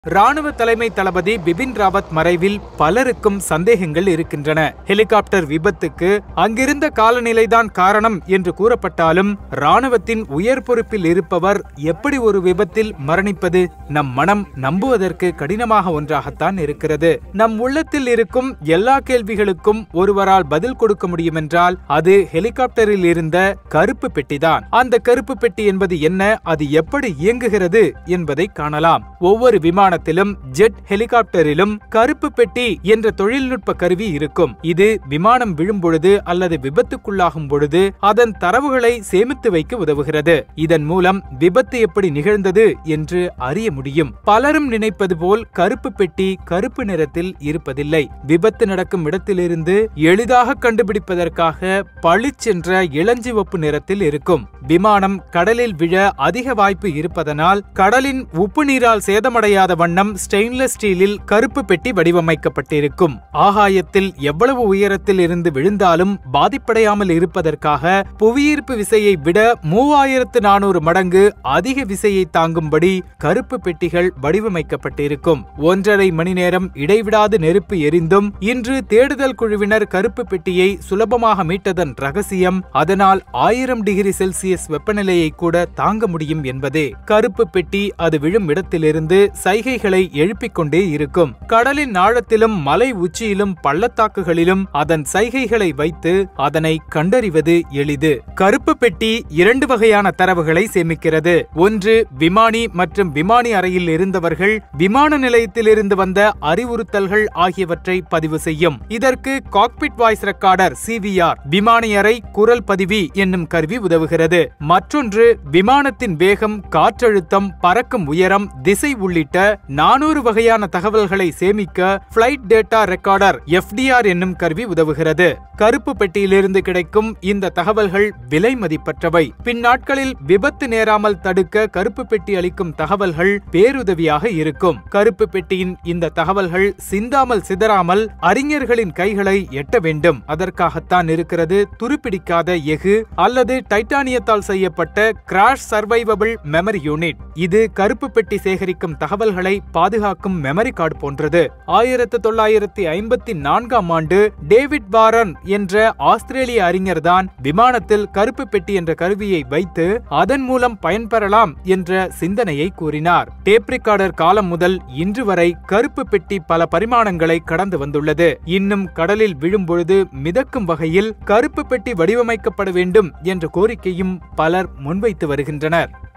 ராணுவ தலைமை தளபதி பிபின் ராவத் மறைவில் பலருக்கும் சந்தேகங்கள் இருக்கின்றன ஹெலிகாப்டர் விபத்துக்கு அங்கிருந்த காலநிலைதான் காரணம் என்று கூறப்பட்டாலும் ராணுவத்தின் உயர் பொறுப்பில் இருப்பவர் எப்படி ஒரு விபத்தில் மரணிப்பது நம் மனம் நம்புவதற்கு கடினமாக ஒன்றாகத்தான் இருக்கிறது நம் உள்ளத்தில் இருக்கும் எல்லா கேள்விகளுக்கும் ஒருவரால் பதில் கொடுக்க முடியும் என்றால் அது ஹெலிகாப்டரில் இருந்த கருப்பு பெட்டிதான் அந்த கருப்பு பெட்டி என்பது என்ன அது எப்படி இயங்குகிறது என்பதை காணலாம் ஒவ்வொரு விமானத்திலும் ஜெட் ஹெலிகாப்டரிலும் கருப்பு பெட்டி என்ற தொழில்நுட்ப கருவி இருக்கும் இது விமானம் விழும் பொழுது அல்லது விபத்துக்குள்ளாகும் பொழுது அதன் தரவுகளை சேமித்து வைக்க உதவுகிறது இதன் மூலம் விபத்து எப்படி நிகழ்ந்தது என்று அறிய முடியும் பலரும் நினைப்பது போல் கருப்பு பெட்டி கருப்பு நிறத்தில் இருப்பதில்லை விபத்து நடக்கும் இடத்திலிருந்து எளிதாக கண்டுபிடிப்பதற்காக பளிச்சென்ற இளஞ்சிவப்பு நிறத்தில் இருக்கும் விமானம் கடலில் விழ அதிக வாய்ப்பு இருப்பதனால் கடலின் உப்பு நீரால் சேதமடையாத வண்ணம் ஸ்டெயின்லெஸ் ஸ்டீலில் கருப்பு பெட்டி வடிவமைக்கப்பட்டிருக்கும் ஆகாயத்தில் எவ்வளவு உயரத்தில் இருந்து விழுந்தாலும் பாதிப்படையாமல் இருப்பதற்காக புவியீர்ப்பு விசையை விட மூவாயிரத்து நானூறு மடங்கு அதிக விசையை தாங்கும்படி கருப்பு பெட்டிகள் வடிவமைக்கப்பட்டிருக்கும் ஒன்றரை மணி நேரம் இடைவிடாது நெருப்பு எரிந்தும் இன்று தேடுதல் குழுவினர் கருப்பு பெட்டியை சுலபமாக மீட்டதன் ரகசியம் அதனால் ஆயிரம் டிகிரி செல்சியஸ் வெப்பநிலையை கூட தாங்க முடியும் என்பதே கருப்பு பெட்டி அது விழும் இடத்திலிருந்து சைகைகளை எழுப்பிக் கொண்டே இருக்கும் கடலின் ஆழத்திலும் மலை உச்சியிலும் பள்ளத்தாக்குகளிலும் அதன் சைகைகளை வைத்து அதனை கண்டறிவது எளிது கருப்பு பெட்டி இரண்டு வகையான தரவுகளை சேமிக்கிறது ஒன்று விமானி மற்றும் விமானி அறையில் இருந்தவர்கள் விமான நிலையத்திலிருந்து வந்த அறிவுறுத்தல்கள் ஆகியவற்றை பதிவு செய்யும் இதற்கு காக்பிட் வாய்ஸ் ரெக்கார்டர் சிவிஆர் விமானி அறை குரல் பதிவி என்னும் கருவி உதவுகிறது மற்றொன்று விமானத்தின் வேகம் காற்றழுத்தம் பறக்கும் உயரம் திசை உள்ளிட்ட நானூறு வகையான தகவல்களை சேமிக்க பிளைட் டேட்டா ரெக்கார்டர் எஃப்டிஆர் என்னும் கருவி உதவுகிறது கருப்பு பெட்டியிலிருந்து கிடைக்கும் இந்த தகவல்கள் விலை மதிப்பற்றவை பின்னாட்களில் விபத்து நேராமல் தடுக்க கருப்பு பெட்டி அளிக்கும் தகவல்கள் பேருதவியாக இருக்கும் கருப்பு பெட்டியின் இந்த தகவல்கள் சிந்தாமல் சிதறாமல் அறிஞர்களின் கைகளை எட்ட வேண்டும் அதற்காகத்தான் இருக்கிறது துருப்பிடிக்காத எஃகு அல்லது டைட்டானியத்தால் செய்யப்பட்ட கிராஷ் சர்வைவபிள் மெமரி யூனிட் இது கருப்பு பெட்டி சேகரிக்கும் தகவல்களை பாதுகாக்கும் மெமரி கார்டு போன்றது ஆயிரத்து தொள்ளாயிரத்தி ஐம்பத்தி நான்காம் ஆண்டு டேவிட் வாரன் என்ற ஆஸ்திரேலிய அறிஞர்தான் விமானத்தில் கருப்பு பெட்டி என்ற கருவியை வைத்து அதன் மூலம் பயன்பெறலாம் என்ற சிந்தனையை கூறினார் டேப் ரெக்கார்டர் காலம் முதல் இன்று வரை கருப்பு பெட்டி பல பரிமாணங்களை கடந்து வந்துள்ளது இன்னும் கடலில் விழும் பொழுது மிதக்கும் வகையில் கருப்பு பெட்டி வடிவமைக்கப்பட வேண்டும் என்ற கோரிக்கையும் பலர் முன்வைத்து வருகின்றனர்